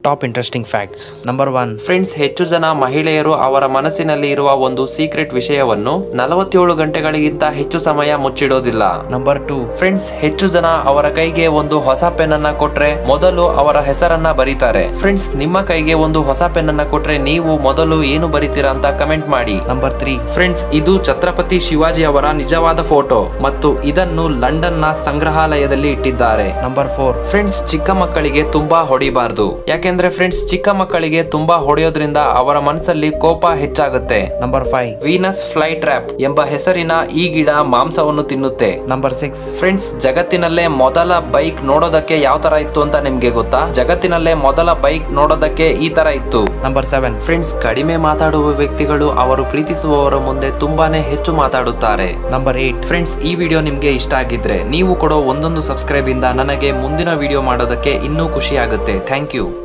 top interesting facts number one friends ಹೆಚ್ಚು ಜನ ಮಹಿಳೆಯರು ಅವರ ಮನಸ್ಸಿನಲ್ಲಿ ಇರುವ ಒಂದು ಸೀಕ್ರೆಟ್ ವಿಷಯವನ್ನು ನಲವತ್ತೇಳು ಗಂಟೆಗಳಿಗಿಂತ ಹೆಚ್ಚು ಸಮಯ ಮುಚ್ಚಿಡೋದಿಲ್ಲ ನಂಬರ್ ಟೂ ಫ್ರೆಂಡ್ಸ್ ಹೆಚ್ಚು ಜನ ಅವರ ಕೈಗೆ ಒಂದು ಹೊಸ ಪೆನ್ ಅನ್ನ ಕೊಟ್ರೆ ಮೊದಲು ಅವರ ಹೆಸರನ್ನ ಬರೀತಾರೆ ಫ್ರೆಂಡ್ಸ್ ನಿಮ್ಮ ಕೈಗೆ ಒಂದು ಹೊಸ ಪೆನ್ ಅನ್ನ ಕೊಟ್ರೆ ನೀವು ಮೊದಲು ಏನು ಬರೀತೀರಾ ಅಂತ ಕಮೆಂಟ್ ಮಾಡಿ ನಂಬರ್ ತ್ರೀ ಫ್ರೆಂಡ್ಸ್ ಇದು ಛತ್ರಪತಿ ಶಿವಾಜಿ ಅವರ ನಿಜವಾದ ಫೋಟೋ ಮತ್ತು ಇದನ್ನು ಲಂಡನ್ ನ ಸಂಗ್ರಹಾಲಯದಲ್ಲಿ ಇಟ್ಟಿದ್ದಾರೆ ನಂಬರ್ ಫೋರ್ ಫ್ರೆಂಡ್ಸ್ ಚಿಕ್ಕ ಮಕ್ಕಳಿಗೆ ತುಂಬಾ ಹೊಡಿಬಾರ್ದು ಯಾಕೆಂದ್ರೆ ಫ್ರೆಂಡ್ಸ್ ಚಿಕ್ಕ ಮಕ್ಕಳಿಗೆ ತುಂಬಾ ಹೊಡೆಯೋದ್ರಿಂದ ಅವರ ಮನಸ್ಸಲ್ಲಿ ಕೋಪ ಹೆಚ್ಚಾಗುತ್ತೆ number five Venus fly trap ಎಂಬ ಹೆಸರಿನ ಈ ಗಿಡ ಮಾಂಸವನ್ನು ತಿನ್ನುತ್ತೆ ನಂಬರ್ ಸಿಕ್ಸ್ ಫ್ರೆಂಡ್ಸ್ ಜಗತ್ತಿನಲ್ಲೇ ಮೊದಲ ಬೈಕ್ ನೋಡೋದಕ್ಕೆ ಯಾವ ತರ ಇತ್ತು ಅಂತ ನಿಮ್ಗೆ ಗೊತ್ತಾ ಜಗತ್ತಿನಲ್ಲೇ ಮೊದಲ ಬೈಕ್ ನೋಡೋದಕ್ಕೆ ಈ ತರ ಇತ್ತು ನಂಬರ್ ಸೆವೆನ್ ಫ್ರೆಂಡ್ಸ್ ಕಡಿಮೆ ಮಾತಾಡುವ ವ್ಯಕ್ತಿಗಳು ಅವರು ಪ್ರೀತಿಸುವವರ ಮುಂದೆ ತುಂಬಾನೇ ಹೆಚ್ಚು ಮಾತಾಡುತ್ತಾರೆ ನಂಬರ್ ಏಟ್ ಫ್ರೆಂಡ್ಸ್ ಈ ವಿಡಿಯೋ ನಿಮ್ಗೆ ಇಷ್ಟ ಆಗಿದ್ರೆ ನೀವು ಕೊಡೋ ಒಂದೊಂದು ಸಬ್ಸ್ಕ್ರೈಬ್ ಇಂದ ನನಗೆ ಮುಂದಿನ ವಿಡಿಯೋ ಮಾಡೋದಕ್ಕೆ ಇನ್ನೂ ಖುಷಿ ಆಗುತ್ತೆ ಥ್ಯಾಂಕ್ ಯು